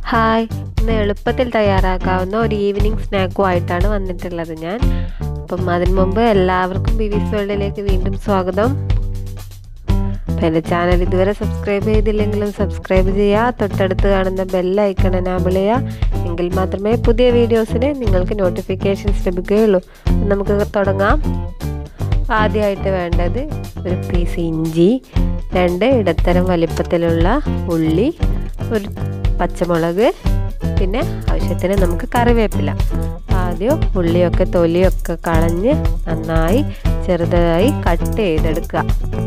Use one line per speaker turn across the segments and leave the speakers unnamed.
hi ഇന്ന് എളുപ്പത്തിൽ തയ്യാറാക്കാവുന്ന ഒരു ഈവനിങ് സ്നാക്കുമായിട്ടാണ് വന്നിട്ടുള്ളത് ഞാൻ അപ്പം അതിനു മുമ്പ് എല്ലാവർക്കും ബിവിസ് വേൾഡിലേക്ക് വീണ്ടും സ്വാഗതം അപ്പം എൻ്റെ ചാനൽ ഇതുവരെ സബ്സ്ക്രൈബ് ചെയ്തില്ലെങ്കിലും സബ്സ്ക്രൈബ് ചെയ്യുക തൊട്ടടുത്ത് കാണുന്ന ബെല്ലൈക്കൺ എനാബിൾ ചെയ്യുക എങ്കിൽ മാത്രമേ പുതിയ വീഡിയോസിന് നിങ്ങൾക്ക് നോട്ടിഫിക്കേഷൻസ് ലഭിക്കുകയുള്ളൂ നമുക്ക് തുടങ്ങാം ആദ്യമായിട്ട് വേണ്ടത് ഒരു പീസ് ഇഞ്ചി രണ്ട് ഇടത്തരം വലിപ്പത്തിലുള്ള ഉള്ളി ഒരു പച്ചമുളക് പിന്നെ ആവശ്യത്തിന് നമുക്ക് കറിവേപ്പില ആദ്യം ഉള്ളിയൊക്കെ തൊലിയൊക്കെ കളഞ്ഞ് നന്നായി ചെറുതായി കട്ട് ചെയ്തെടുക്കുക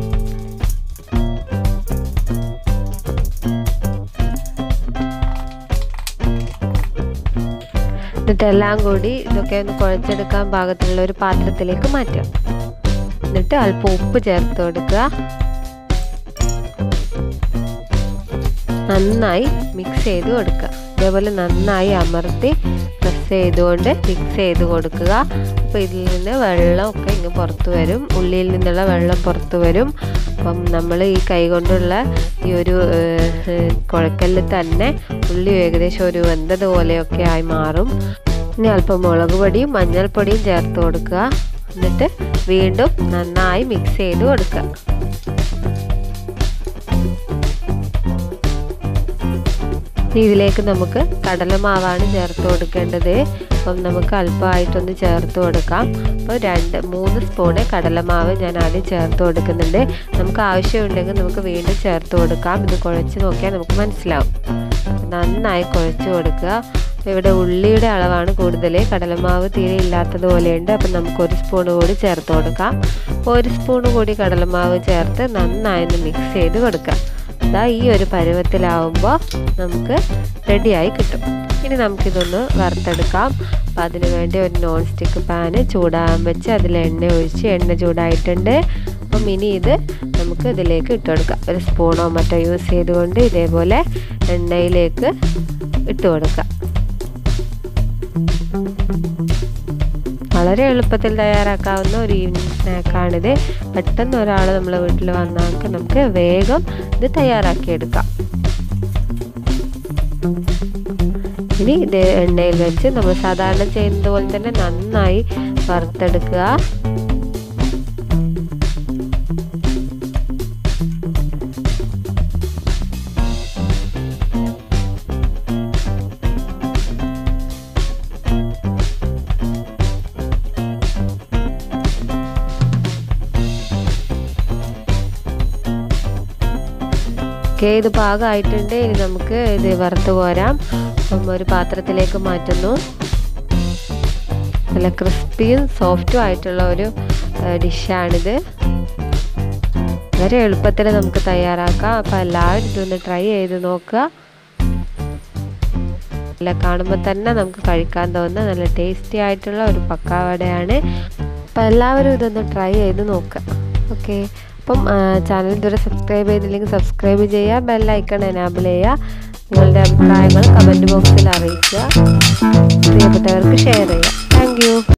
എന്നിട്ടെല്ലാം കൂടി ഇതൊക്കെ ഒന്ന് കുഴച്ചെടുക്കാൻ പാകത്തിലുള്ള ഒരു പാത്രത്തിലേക്ക് മാറ്റുക എന്നിട്ട് അല്പം ഉപ്പ് ചേർത്ത് കൊടുക്കുക നന്നായി മിക്സ് ചെയ്ത് കൊടുക്കുക ഇതേപോലെ നന്നായി അമർത്തി പ്രസ് ചെയ്തുകൊണ്ട് മിക്സ് ചെയ്ത് കൊടുക്കുക അപ്പോൾ ഇതിൽ നിന്ന് വെള്ളമൊക്കെ ഇങ്ങ് പുറത്ത് വരും ഉള്ളിയിൽ നിന്നുള്ള വെള്ളം പുറത്ത് വരും അപ്പം നമ്മൾ ഈ കൈ കൊണ്ടുള്ള ഈ ഒരു കുഴക്കലിൽ തന്നെ ഉള്ളി ഏകദേശം ഒരു വെന്തത് പോലെയൊക്കെ ആയി മാറും ഇനി അല്പം മുളക് പൊടിയും മഞ്ഞൾപ്പൊടിയും ചേർത്ത് കൊടുക്കുക എന്നിട്ട് വീണ്ടും നന്നായി മിക്സ് ചെയ്ത് കൊടുക്കുക ഇതിലേക്ക് നമുക്ക് കടലമാവാണ് ചേർത്ത് കൊടുക്കേണ്ടത് അപ്പം നമുക്ക് അല്പമായിട്ടൊന്ന് ചേർത്ത് കൊടുക്കാം അപ്പോൾ രണ്ട് മൂന്ന് സ്പൂണ് കടലമാവ് ഞാൻ ആദ്യം ചേർത്ത് കൊടുക്കുന്നുണ്ട് നമുക്ക് ആവശ്യമുണ്ടെങ്കിൽ നമുക്ക് വീണ്ടും ചേർത്ത് കൊടുക്കാം ഇത് കുഴച്ച് നോക്കിയാൽ നമുക്ക് മനസ്സിലാവും നന്നായി കുഴച്ച് കൊടുക്കുക അപ്പോൾ ഇവിടെ ഉള്ളിയുടെ അളവാണ് കൂടുതൽ കടലമാവ് തീരെ ഇല്ലാത്തത് പോലെയുണ്ട് അപ്പം നമുക്ക് ഒരു സ്പൂൺ കൂടി ചേർത്ത് കൊടുക്കാം ഒരു സ്പൂൺ കൂടി കടലമാവ് ചേർത്ത് നന്നായി ഒന്ന് മിക്സ് ചെയ്ത് കൊടുക്കാം ഇതാ ഈ ഒരു പരുവത്തിലാവുമ്പോൾ നമുക്ക് റെഡിയായി കിട്ടും ഇനി നമുക്കിതൊന്ന് വറുത്തെടുക്കാം അപ്പം അതിന് വേണ്ടി ഒരു നോൺ സ്റ്റിക്ക് പാന് ചൂടാകാൻ വെച്ച് അതിൽ എണ്ണ ഒഴിച്ച് എണ്ണ ചൂടായിട്ടുണ്ട് അപ്പം ഇനി ഇത് നമുക്ക് ഇതിലേക്ക് ഇട്ട് കൊടുക്കാം ഒരു സ്പൂണോ മറ്റോ യൂസ് ചെയ്തുകൊണ്ട് ഇതേപോലെ എണ്ണയിലേക്ക് ഇട്ട് കൊടുക്കാം വളരെ എളുപ്പത്തിൽ തയ്യാറാക്കാവുന്ന ഒരു ഈവനിങ് സ്നാക്കാണിത് പെട്ടെന്ന് ഒരാൾ നമ്മളെ വീട്ടിൽ വന്നാൾക്ക് നമുക്ക് വേഗം ഇത് തയ്യാറാക്കിയെടുക്കാം ഇനി ഇത് എണ്ണയിൽ വെച്ച് നമ്മൾ സാധാരണ ചെയ്യുന്നത് പോലെ തന്നെ നന്നായി വറുത്തെടുക്കുക ഓക്കെ ഇത് പാകമായിട്ടുണ്ട് ഇനി നമുക്ക് ഇത് വറുത്ത് പോരാം അപ്പം ഒരു പാത്രത്തിലേക്ക് മാറ്റുന്നു നല്ല ക്രിസ്പിയും സോഫ്റ്റും ആയിട്ടുള്ള ഒരു ഡിഷാണിത് വളരെ എളുപ്പത്തിൽ നമുക്ക് തയ്യാറാക്കാം അപ്പം എല്ലാവരും ഇതൊന്ന് ട്രൈ ചെയ്ത് നോക്കുക നല്ല കാണുമ്പോൾ തന്നെ നമുക്ക് കഴിക്കാൻ തോന്നുന്ന നല്ല ടേസ്റ്റി ആയിട്ടുള്ള ഒരു പക്കാവടയാണ് അപ്പം എല്ലാവരും ഇതൊന്ന് ട്രൈ ചെയ്ത് നോക്കുക ഓക്കെ അപ്പം ചാനൽ ഇതുവരെ സബ്സ്ക്രൈബ് ചെയ്തില്ലെങ്കിൽ സബ്സ്ക്രൈബ് ചെയ്യുക ബെല്ലൈക്കൺ എനാബിൾ ചെയ്യുക നിങ്ങളുടെ അഭിപ്രായങ്ങൾ കമൻറ്റ് ബോക്സിൽ അറിയിക്കുക പ്രിയപ്പെട്ടവർക്ക് ഷെയർ ചെയ്യുക താങ്ക്